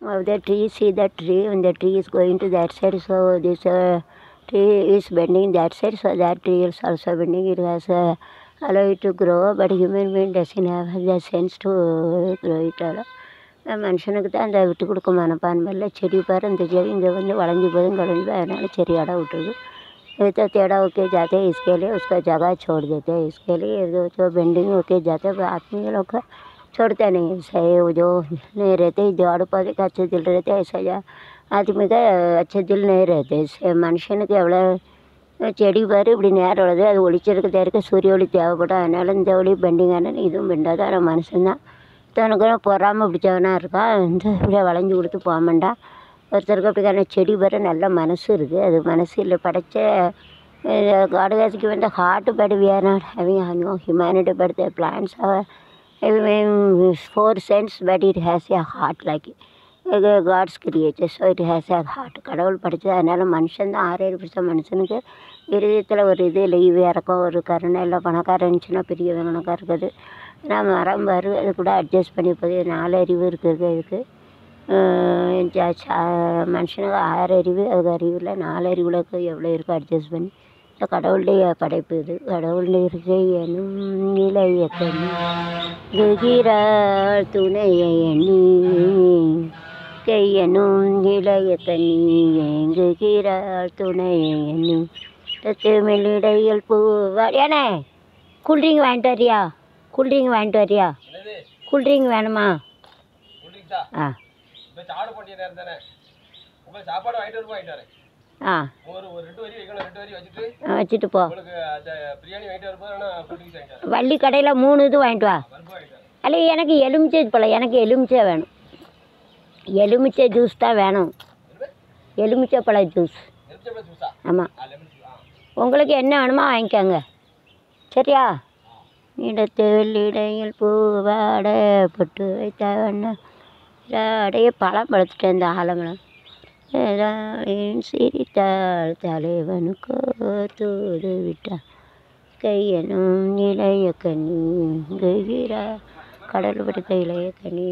of the tree, see the tree, when the tree is going to that side, so this uh, tree is bending that side, so that tree is also bending. It has uh, allow it to grow, but human being doesn't have the sense to grow it allow. மனுஷனுக்கு தான் அந்த விட்டு கொடுக்க மனப்பான்மை இல்லை செடி பாரு இந்த செடி இங்கே வந்து வளைஞ்சு போதும் குழஞ்சி போதும் அதனால செடி இடம் விட்டுருது ये तो टेढ़ा होके जाते हैं इसके लिए उसका जगह छोड़ देते हैं इसके लिए जो जो बेंडिंग होके जाते हैं आदमी लोग का छोड़ते नहीं सही वो जो नहीं रहते झाड़ पौधे का अच्छे दिल रहते हैं ऐसा जा आदमी का अच्छे दिल नहीं रहते इससे மனுஷனுக்கு எவ்வளோ செடி பாரு இப்படி நேரம் உள்ளது அது ஒளிச்சிருக்க இருக்க சூரிய ஒளி தேவைப்படும் அதனால இந்த ஒளி பெண்டிங்கான இதுவும் பெண்டாது ஆனால் மனுஷன்தான் தனக்கு பொறாமல் பிடிச்சவனா இருக்கான் வந்து இப்படியே வளைஞ்சு கொடுத்து போக மாட்டான் ஒருத்தருக்கு அப்படிக்கான செடி பாரு நல்ல மனசு இருக்குது அது மனசு இல்லை படைச்ச காடு காசிக்கு வந்த heart but we are not having no humanity but the plants for sense but it has a heart like God's creature so it has a heart கடவுள் படித்தது அதனால் மனுஷன் தான் ஆறு ஏழு பர்சன்ட் மனுஷனுக்கு இருதயத்தில் ஒரு இது இல்லை இவ இறக்கம் ஒரு கருணை இல்லை பணக்காரன் இருந்துச்சுன்னா பெரிய கணக்காக இருக்குது நான் மரம் பாரு அது கூட அட்ஜஸ்ட் பண்ணி போகுது நாலு அறிவு இருக்குது இதுக்கு அஹ் ஜ- ச- மனுஷனுக்கு ஆறு அறிவு அது அறிவில் நாலு அறிவில் எவ்வளோ இருக்கோ அட்ஜஸ்ட் பண்ணி இந்த கடவுளுடைய படைப்பு இது கடவுளுடைய இருக்கை எனும் இளைய கனி குகிறாள் துணையை எண்ணி கையனும் இளைய கனி ஏங்குகிறாள் துணையை எண்ணி தத்துமில்லிடையில் பூவா ஏனே கூல்ட்ரிங்க் வாங்கிட்டு வரியா கூல்ட்ரிங்க் வாங்கிட்டு வரியா என்னது கூல்ட்ரிங்க் வேணுமா குடிச்சா ஆ இப்போ சாப்பிட போட்டிய நேரம் தானே உங்களுக்கு சாப்பாடு வாங்கிட்டு வரும்போது வாங்கிட்டு வரேன் ஆ ஒரு ஒரு ரெண்டு வரி வைக்கணும் ரெண்டு வரி வச்சுட்டு ஆ, வச்சுட்டு போ உங்களுக்கு அந்த பிரியாணி வாங்கிட்டு வரும்போது ஆனால் குடிச்சு வாங்கிட்டு வரேன் வள்ளி கடையில் மூணு இது வாங்கிட்டு வா பருப்பு வாங்கிட்டு வரேன் அல்ல எனக்கு எலுமிச்சை பழம் எனக்கு எலுமிச்சை வேணும் எலுமிச்சை ஜூஸ் தான் வேணும் எலுமிச்சை பழ ஜூஸ் எலுமிச்சை ஜூஸா ஆமாம் ஆ லெமன் ஜூஸ் ஆ உங்களுக்கு என்ன வேணுமோ வாங்கிக்கோங்க சரியா இடத்தில் இடையில் பூவாட பொட்டு வைத்த வண்ணம் அடைய பழம் பழுத்துட்டேன் இந்த ஆலமரம் ஏதாயின் சிரித்தாள் தலைவனுக்கோ தூது விட்டான் கையனும் இளைய கனி ககிரா கடல் படுத்த இளைய கனி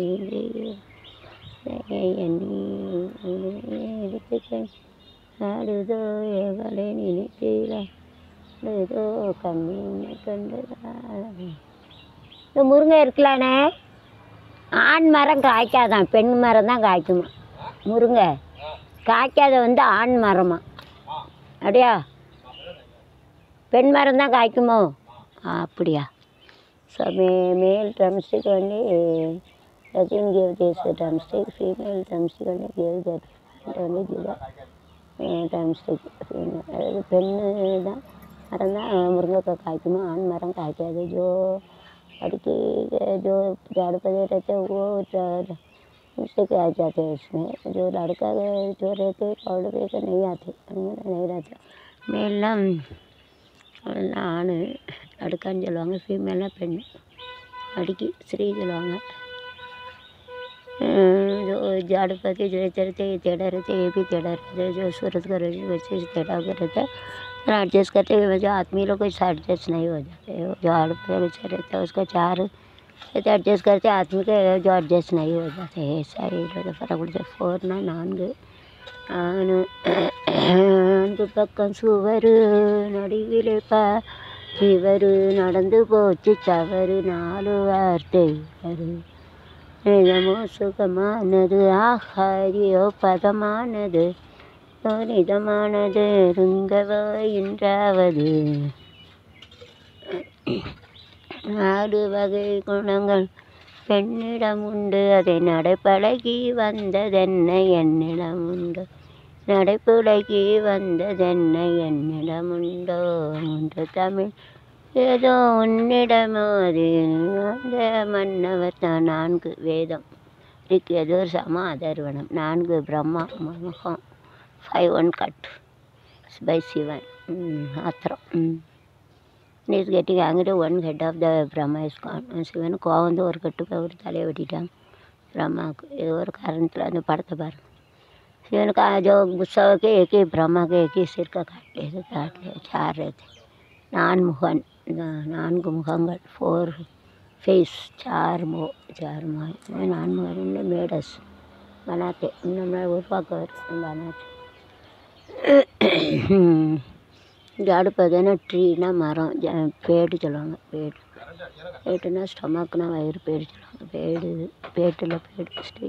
எண்ணி எடுத்து கண் ஆடுதோ எவளை நினைத்தீரா ஆடுதோ கண்ணீனை கண்டதா இந்த முருங்கை இருக்கலானே ஆண் மரம் காய்க்காதான் பெண் மரம் தான் காய்க்குமா முருங்கை காய்க்காத வந்து ஆண் மரமா அப்படியா பெண் மரம் தான் காய்க்குமோ ஆ, அப்படியா ஸோ மே மேல் ட்ரம்ஸ்டிக் வந்து doesn't give this drumstick, female drumstick only gives that only give the drumstick. Female. அதாவது பெண்ணு தான் மரம் தான் முருங்கைக்காய் காய்க்குமா ஆண் மரம் காய்க்காது ஜோ लड़की के जो झाड़ पे रहते वो ड्रमस्टिक आ जाते हैं उसमें जो लड़का के जो रहते पौड़ पे के नहीं आते उनमें नहीं रहता मेलना ஆண் லடுக்கான்னு சொல்லுவாங்க ஃபீமேல்னா பெண் लड़की ஸ்ரீ சொல்லுவாங்க जो झाड़ पौधे जो रहते रहते ये टेढ़ा रहते ये भी टेढ़ा रहता है जो सूरत का रहते वैसे ही टेढ़ा होकर रहता है और एडजस्ट करते हुए जो आदमी लोग कुछ एडजस्ट नहीं हो जाते वो झाड़ पे वैसे रहता है उसका चार ऐसे एडजस्ट करते आदमी के जो एडजस्ट नहीं हो जाते ऐसा ही लोग फर्क पड़ता है फोर ना நான்கு ஆணு அன்பு பக்கம் சுவரு நடுவிலே பா இவரு நடந்து போச்சு தவறு நாலு வார்த்தை வரு நிஜமோ சுகமானது ஆகாரியோ பதமானது நிதமானது ருங்கவோ என்றாவது நாடு வகை குணங்கள் பெண்ணிடம் உண்டு அதை நடைப்பழகி வந்ததென்ன என்னிடம் உண்டு நடைப்புழகி வந்ததென்ன என்னிடம் உண்டோ உண்டு தமிழ் ஏதோ உன்னிடமோ அது அந்த மன்னவர் தான் நான்கு வேதம் ரிக்கெதோர் சம அதர்வனம் நான்கு பிரம்மா முகம் five one cut by Sivan ஆத்திரம் hmm is getting angry one head of the Brahma is gone Sivan கோவம் வந்து ஒரு கட்டுக்கு ஒரு தலையை வெட்டிட்டாங்க பிரம்மாவுக்கு இது ஒரு காரணத்தில் அந்த படத்தை பாருங்க शिवन का जो गुस्सा के एक ही ब्रह्मा के एक ही सिर का काट ले काट ले चार रहते नान मुखन நான்கு முகங்கள் ஃபோர் ஃபேஸ் சார் மோ சார் மோ நான்கு முகங்கள் மேடஸ் बनाते நம்மளை உருவாக்குவார் बनाते இங்கே அடுப்பு எதுனா ட்ரீனா மரம் ஜ- பேடு சொல்லுவாங்க பேடு பேட்டுனா ஸ்டொமக்னா வயிறு பேடு சொல்லுவாங்க பேடு பேட்டில் பேடு ஸ்டீ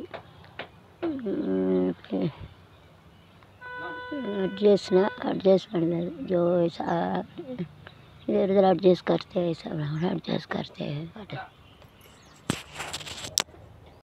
एडजस्ट ना एडजस्ट कर दे जो ऐसा इधर उधर एडजस्ट करते हैं सब एडजस्ट करते हैं